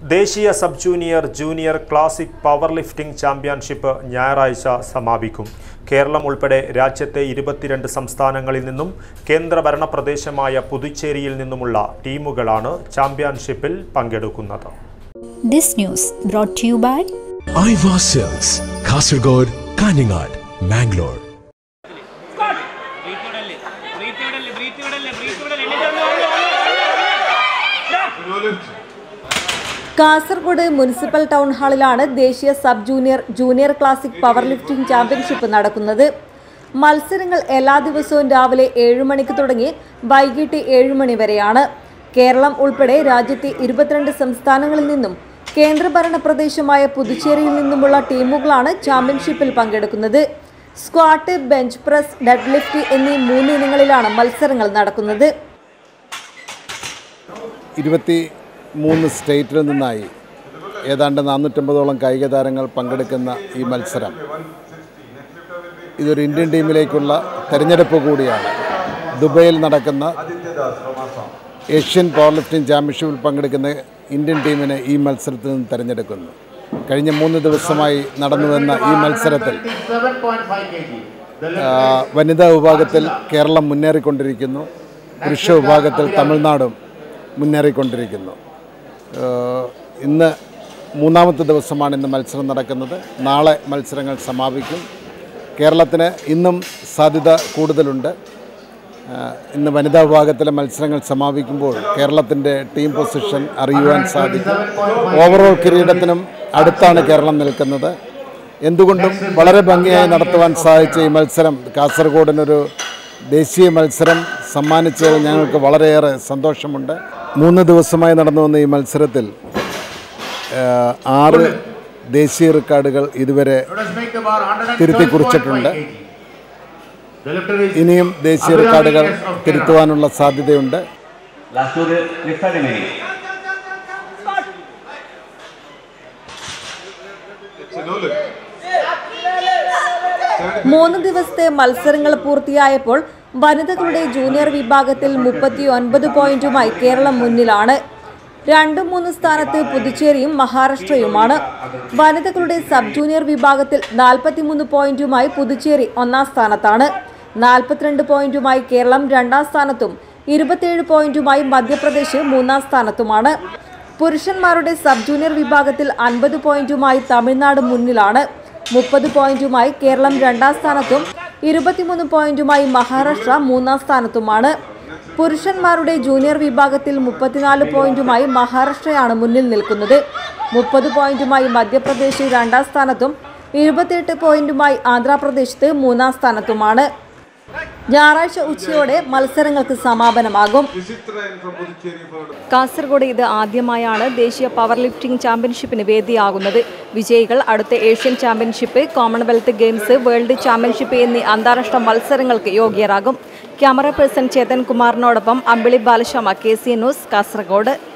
ദേശീയ sub junior junior classic power lifting championship ഞായറാഴ്ച സമാപിക്കും കേരളം ഉൾപ്പെടെ രാജ്യത്തെ ഇരുപത്തിരണ്ട് സംസ്ഥാനങ്ങളിൽ നിന്നും കേന്ദ്രഭരണ പ്രദേശമായ പുതുച്ചേരിയിൽ നിന്നുമുള്ള ടീമുകളാണ് ചാമ്പ്യൻഷിപ്പിൽ പങ്കെടുക്കുന്നത് This news brought to you by Aiwa sales Kasaragod Kanhangad Mangalore breath വിടല്ലേ ബ്രീത്ത് വിടല്ലേ ബ്രീത്ത് വിടല്ലേ ബ്രീത്ത് വിടല്ലേ എണീറ്റ് കാസർഗോഡ് മുനിസിപ്പൽ ടൗൺ ഹാളിലാണ് ദേശീയ sub junior junior classic power lifting championship നടക്കുന്നത് മത്സരങ്ങൾ എല്ലാ ദിവസവും രാവിലെ ഏഴ് മണിക്ക് തുടങ്ങി വൈകിട്ട് ഏഴ് മണി വരെയാണ് കേരളം ഉൾപ്പെടെ രാജ്യത്തെ ഇരുപത്തിരണ്ട് സംസ്ഥാനങ്ങളിൽ നിന്നും കേന്ദ്രഭരണ പ്രദേശമായ പുതുച്ചേരിയിൽ നിന്നുമുള്ള ടീമുകളാണ് ചാമ്പ്യൻഷിപ്പിൽ പങ്കെടുക്കുന്നത് squat bench press deadlift എന്നീ മൂന്ന് ഇനങ്ങളിലാണ് മത്സരങ്ങൾ നടക്കുന്നത് ഇരുപത്തി മൂന്ന് സ്റ്റേറ്റിൽ നിന്നായി ഏതാണ്ട് നാനൂറ്റമ്പതോളം കായിക താരങ്ങൾ പങ്കെടുക്കുന്ന ഈ മത്സരം ഇതൊരു ഇന്ത്യൻ ടീമിലേക്കുള്ള തെരഞ്ഞെടുപ്പ് കൂടിയാണ് ദുബൈയിൽ നടക്കുന്ന ഏഷ്യൻ പവർ ലിഫ്റ്റിംഗ് ചാമ്പ്യൻഷിപ്പിൽ പങ്കെടുക്കുന്ന ഇന്ത്യൻ ടീമിനെ ഈ മത്സരത്തിൽ നിന്ന് തിരഞ്ഞെടുക്കുന്നു കഴിഞ്ഞ മൂന്ന് ദിവസമായി നടന്നു വന്ന ഈ മത്സരത്തിൽ ആ, വനിതാ വിഭാഗത്തിൽ കേരളം മുന്നേറിക്കൊണ്ടിരിക്കുന്നു പുരുഷ വിഭാഗത്തിൽ തമിഴ്നാടും മുന്നേറിക്കൊണ്ടിരിക്കുന്നു ആ, ഇന്ന് മൂന്നാമത്തെ ദിവസമാണ് ഇന്ന് മത്സരം നടക്കുന്നത് നാളെ മത്സരങ്ങൾ സമാപിക്കും കേരളത്തിന് ഇന്നും സാധ്യത കൂടുതലുണ്ട് ആ, ഇന്ന് വനിതാ വിഭാഗത്തിലെ മത്സരങ്ങൾ സമാപിക്കുമ്പോൾ കേരളത്തിൻ്റെ ടീം പൊസിഷൻ അറിയുവാൻ സാധിക്കും ഓവറോൾ കിരീടത്തിനും അടുത്താണ് കേരളം നിൽക്കുന്നത് എന്തുകൊണ്ടും വളരെ ഭംഗിയായി നടത്തുവാൻ സാധിച്ച ഈ മത്സരം കാസർഗോഡിനൊരു ദേശീയ മത്സരം സമ്മാനിച്ചതിൽ ഞങ്ങൾക്ക് വളരെയേറെ സന്തോഷമുണ്ട് മൂന്ന് ദിവസമായി നടന്നു വന്ന ഈ മത്സരത്തിൽ ആ, ആറ് ദേശീയ റെക്കോർഡുകൾ ഇതുവരെ തിരുത്തി കുറിച്ചിട്ടുണ്ട് ഇനിയും ദേശീയ റെക്കോർഡുകൾ തിരുത്തുവാനുള്ള സാധ്യതയുണ്ട് ലാസ്റ്റ് ഒരു ലിഫ്റ്റ് ആയിട്ട് മൂന്ന് ദിവസത്തെ മത്സരങ്ങൾ പൂർത്തിയായപ്പോൾ വനിതകളുടെ ജൂനിയർ വിഭാഗത്തിൽ മുപ്പത്തി ഒൻപത് പോയിന്റുമായി കേരളം മുന്നിലാണ് രണ്ടും മൂന്ന് സ്ഥാനത്ത് പുതുച്ചേരിയും മഹാരാഷ്ട്രയുമാണ് വനിതകളുടെ സബ് ജൂനിയർ വിഭാഗത്തിൽ നാൽപ്പത്തിമൂന്ന് പോയിന്റുമായി പുതുച്ചേരി ഒന്നാം സ്ഥാനത്താണ് നാൽപ്പത്തിരണ്ട് പോയിന്റുമായി കേരളം രണ്ടാം സ്ഥാനത്തും ഇരുപത്തിയേഴ് പോയിന്റുമായി മധ്യപ്രദേശ് മൂന്നാം സ്ഥാനത്തുമാണ് പുരുഷന്മാരുടെ സബ് ജൂനിയർ വിഭാഗത്തിൽ അൻപത് പോയിന്റുമായി തമിഴ്നാട് മുന്നിലാണ് മുപ്പത് പോയിന്റുമായി കേരളം രണ്ടാം സ്ഥാനത്തും ഇരുപത്തിമൂന്ന് പോയിന്റുമായി മഹാരാഷ്ട്ര മൂന്നാം സ്ഥാനത്തുമാണ് പുരുഷന്മാരുടെ ജൂനിയർ വിഭാഗത്തിൽ മുപ്പത്തിനാല് പോയിന്റുമായി മഹാരാഷ്ട്രയാണ് മുന്നിൽ നിൽക്കുന്നത് മുപ്പത് പോയിന്റുമായി മധ്യപ്രദേശ് രണ്ടാം സ്ഥാനത്തും ഇരുപത്തിയെട്ട് പോയിന്റുമായി ആന്ധ്രാപ്രദേശത്ത് മൂന്നാം സ്ഥാനത്തുമാണ് ഞായറാഴ്ച ഉച്ചയോടെ മത്സരങ്ങൾക്ക് സമാപനമാകും കാസർഗോഡ് ഇത് ആദ്യമായാണ് ദേശീയ പവർ ലിഫ്റ്റിംഗ് ചാമ്പ്യൻഷിപ്പിന് വേദിയാകുന്നത് വിജയികൾ അടുത്ത Asian championship Commonwealth Games world championship എന്നീ അന്താരാഷ്ട്ര മത്സരങ്ങൾക്ക് യോഗ്യരാകും ക്യാമറ പേഴ്സൺ ചേതൻ കുമാറിനോടൊപ്പം Ambili Balashama K C news Kasaragod